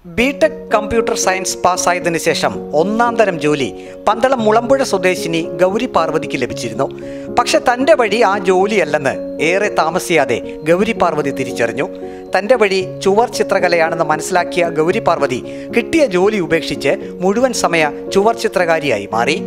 BTech computer science പാസ്സായതിനു ശേഷം ഒന്നാം തരം ജോലി പന്തളം മുളമ്പുഴ സ്വദേശിനി ഗൗരി പാർവതിക്ക് ലഭിച്ചിരുന്നു പക്ഷെ തൻ്റെ വഴി ആ ജോലിയല്ലെന്ന് ഏറെ താമസിയാതെ ഗൗരി പാർവതി തിരിച്ചറിഞ്ഞു തൻ്റെ വഴി ചുവർ ചിത്രകലയാണെന്ന് മനസ്സിലാക്കിയ ഗൗരി പാർവതി കിട്ടിയ ജോലി ഉപേക്ഷിച്ച് മുഴുവൻ സമയ ചുവർ ചിത്രകാരിയായി മാറി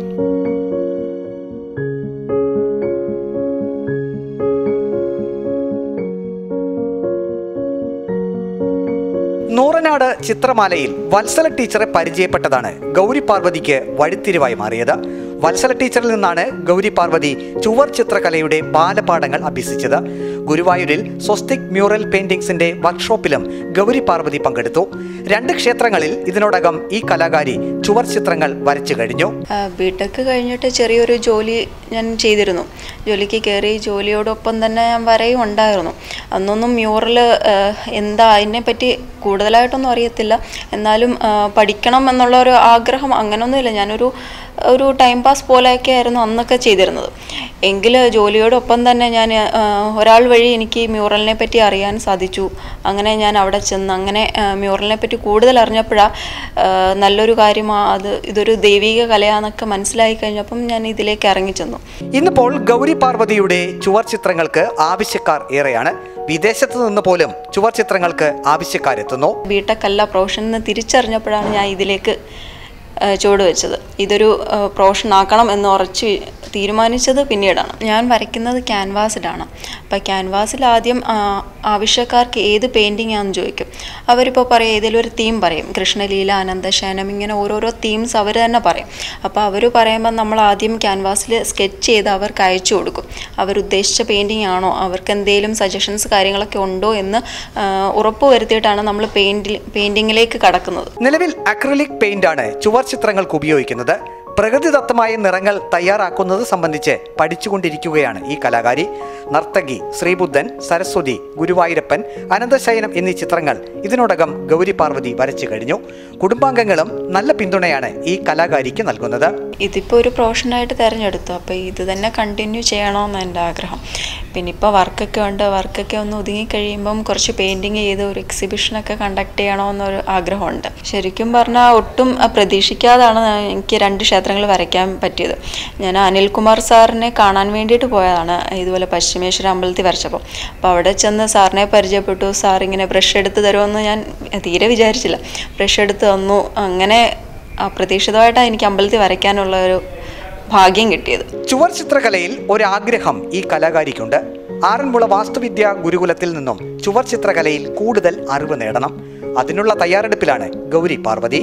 നൂറനാട് ചിത്രമാലയിൽ വത്സല ടീച്ചറെ പരിചയപ്പെട്ടതാണ് ഗൗരി പാർവതിക്ക് വഴിത്തിരിവായി മാറിയത് വത്സല ടീച്ചറിൽ നിന്നാണ് ഗൗരി പാർവതി ചുവർ ചിത്രകലയുടെ ബാലപാഠങ്ങൾ അഭ്യസിച്ചത് ഗുരുവായൂരിൽ സ്വസ്തിക് മ്യൂറൽ പെയിന്റിംഗ്സിന്റെ വർക്ക്ഷോപ്പിലും ഗൗരി പാർവതി പങ്കെടുത്തു രണ്ട് ക്ഷേത്രങ്ങളിൽ ഇതിനോടകം ഈ കലാകാരി ചുവർ ചിത്രങ്ങൾ വരച്ചു കഴിഞ്ഞു ബിടെക് കഴിഞ്ഞിട്ട് ചെറിയൊരു ജോലി ഞാൻ ചെയ്തിരുന്നു ജോലിക്ക് കയറി ജോലിയോടൊപ്പം തന്നെ ഞാൻ വരയും ഉണ്ടായിരുന്നു അന്നൊന്നും മ്യൂറൽ എന്താ അതിനെപ്പറ്റി കൂടുതലായിട്ടൊന്നും അറിയത്തില്ല എന്നാലും ആ, പഠിക്കണം എന്നുള്ള ഒരു ആഗ്രഹം അങ്ങനെയൊന്നുമില്ല ഞാനൊരു ഒരു ടൈം പാസ് പോലെയൊക്കെ ആയിരുന്നു അന്നൊക്കെ ചെയ്തിരുന്നത് എങ്കിൽ ജോലിയോടൊപ്പം തന്നെ ഞാൻ ആ, ഒരാൾ വഴി എനിക്ക് മ്യൂറലിനെ പറ്റി അറിയാൻ സാധിച്ചു അങ്ങനെ ഞാൻ അവിടെ ചെന്ന് അങ്ങനെ ആ, മ്യൂറലിനെ പറ്റി കൂടുതൽ അറിഞ്ഞപ്പോഴാണ് നല്ലൊരു കാര്യമാണ് അത് ഇതൊരു ദൈവിക കലയാന്നൊക്കെ മനസ്സിലായി കഴിഞ്ഞപ്പം ഞാൻ ഇതിലേക്ക് ഇറങ്ങി ചെന്നു ഇന്നിപ്പോൾ ഗൗരി പാർവതിയുടെ ചുവർ ചിത്രങ്ങൾക്ക് ആവശ്യക്കാർ ഏറെയാണ് വിദേശത്ത് നിന്ന് പോലും ചുവർ ചിത്രങ്ങൾക്ക് ആവശ്യക്കാരെത്തുന്നു ബിടെക് അല്ല പ്രൊഫഷൻ എന്ന് തിരിച്ചറിഞ്ഞപ്പോഴാണ് ഞാൻ ഇതിലേക്ക് ആ, ചുവട് വെച്ചത് ഇതൊരു പ്രൊഫഷൻ ആക്കണം എന്ന് ഉറച്ച് തീരുമാനിച്ചത് പിന്നീടാണ് ഞാൻ വരയ്ക്കുന്നത് ക്യാൻവാസിലാണ് അപ്പോൾ ക്യാൻവാസിൽ ആദ്യം ആ, ആവശ്യക്കാർക്ക് ഏത് പെയിൻറ്റിംഗ് ആണെന്ന് ചോദിക്കും അവരിപ്പോൾ പറയും ഏതെങ്കിലും ഒരു തീം പറയും കൃഷ്ണലീല അനന്തശയനം ഇങ്ങനെ ഓരോരോ തീംസ് അവർ തന്നെ പറയും അപ്പോൾ അവർ പറയുമ്പോൾ നമ്മൾ ആദ്യം ക്യാൻവാസിൽ സ്കെച്ച് ചെയ്ത് അവർക്ക് അയച്ചു കൊടുക്കും അവരുദ്ദേശിച്ച പെയിൻറ്റിംഗ് ആണോ അവർക്ക് എന്തെങ്കിലും സജഷൻസ് കാര്യങ്ങളൊക്കെ ഉണ്ടോ എന്ന് ആ, ഉറപ്പ് വരുത്തിയിട്ടാണ് നമ്മൾ പെയിൻറ്റിൽ പെയിൻറ്റിങ്ങിലേക്ക് കടക്കുന്നത് നിലവിൽ അക്രലിക് പെയിന്റ് ആണ് ചുവർ ചിത്രങ്ങൾക്ക് ഉപയോഗിക്കുന്നത് പ്രകൃതിദത്തമായ നിറങ്ങൾ തയ്യാറാക്കുന്നത് സംബന്ധിച്ച് പഠിച്ചുകൊണ്ടിരിക്കുകയാണ് ഈ കലാകാരി നർത്തകി ശ്രീബുദ്ധൻ സരസ്വതി ഗുരുവായൂരപ്പൻ അനന്തശയനം എന്നീ ചിത്രങ്ങൾ ഇതിനോടകം ഗൗരി പാർവതി വരച്ചു കഴിഞ്ഞു കുടുംബാംഗങ്ങളും നല്ല പിന്തുണയാണ് ഈ കലാകാരിക്ക് നൽകുന്നത് ഇതിപ്പോൾ ഒരു പ്രൊഫഷനായിട്ട് തിരഞ്ഞെടുത്തു അപ്പോൾ ഇത് തന്നെ കണ്ടിന്യൂ ചെയ്യണമെന്ന് എൻ്റെ ആഗ്രഹം പിന്നെ ഇപ്പോൾ വർക്കൊക്കെ ഉണ്ട് വർക്കൊക്കെ ഒന്ന് ഒതുങ്ങി കഴിയുമ്പം കുറച്ച് പെയിൻറ്റിങ് ചെയ്ത് ഒരു എക്സിബിഷനൊക്കെ കണ്ടക്ട് ചെയ്യണമെന്നൊരു ആഗ്രഹമുണ്ട് ശരിക്കും പറഞ്ഞാൽ ഒട്ടും അഹ്, പ്രതീക്ഷിക്കാതാണ് ഞാൻ- എനിക്ക് രണ്ട് ക്ഷേത്രങ്ങൾ വരയ്ക്കാൻ പറ്റിയത് ഞാൻ അനിൽകുമാർ സാറിനെ കാണാൻ വേണ്ടിയിട്ട് പോയതാണ് ഇതുപോലെ പശ്ചിമേശ്വര അമ്പലത്തിൽ വരച്ചപ്പോൾ അപ്പോൾ അവിടെ ചെന്ന് സാറിനെ പരിചയപ്പെട്ടു സാർ ഇങ്ങനെ ബ്രഷ് എടുത്ത് തരുമെന്ന് ഞാൻ തീരെ വിചാരിച്ചില്ല ബ്രഷ് എടുത്ത് തന്നു അങ്ങനെ അപ്രതീക്ഷിതമായിട്ടാണ് എനിക്ക് അമ്പലത്തിൽ വരയ്ക്കാനുള്ള ഒരു ഭാഗ്യം കിട്ടിയത് ചുവർ ചിത്രകലയിൽ ഒരാഗ്രഹം ഈ കലാകാരിക്കുണ്ട് ആറന്മുള വാസ്തുവിദ്യ ഗുരുകുലത്തിൽ നിന്നും ചുവർ ചിത്രകലയിൽ കൂടുതൽ അറിവ് നേടണം അതിനുള്ള തയ്യാറെടുപ്പിലാണ് ഗൗരി പാർവതി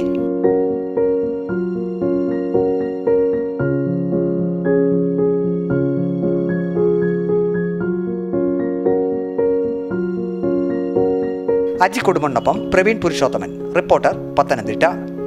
അജി കുടുംബനൊപ്പം പ്രവീൺ പുരുഷോത്തമൻ റിപ്പോർട്ടർ പത്തനംതിട്ട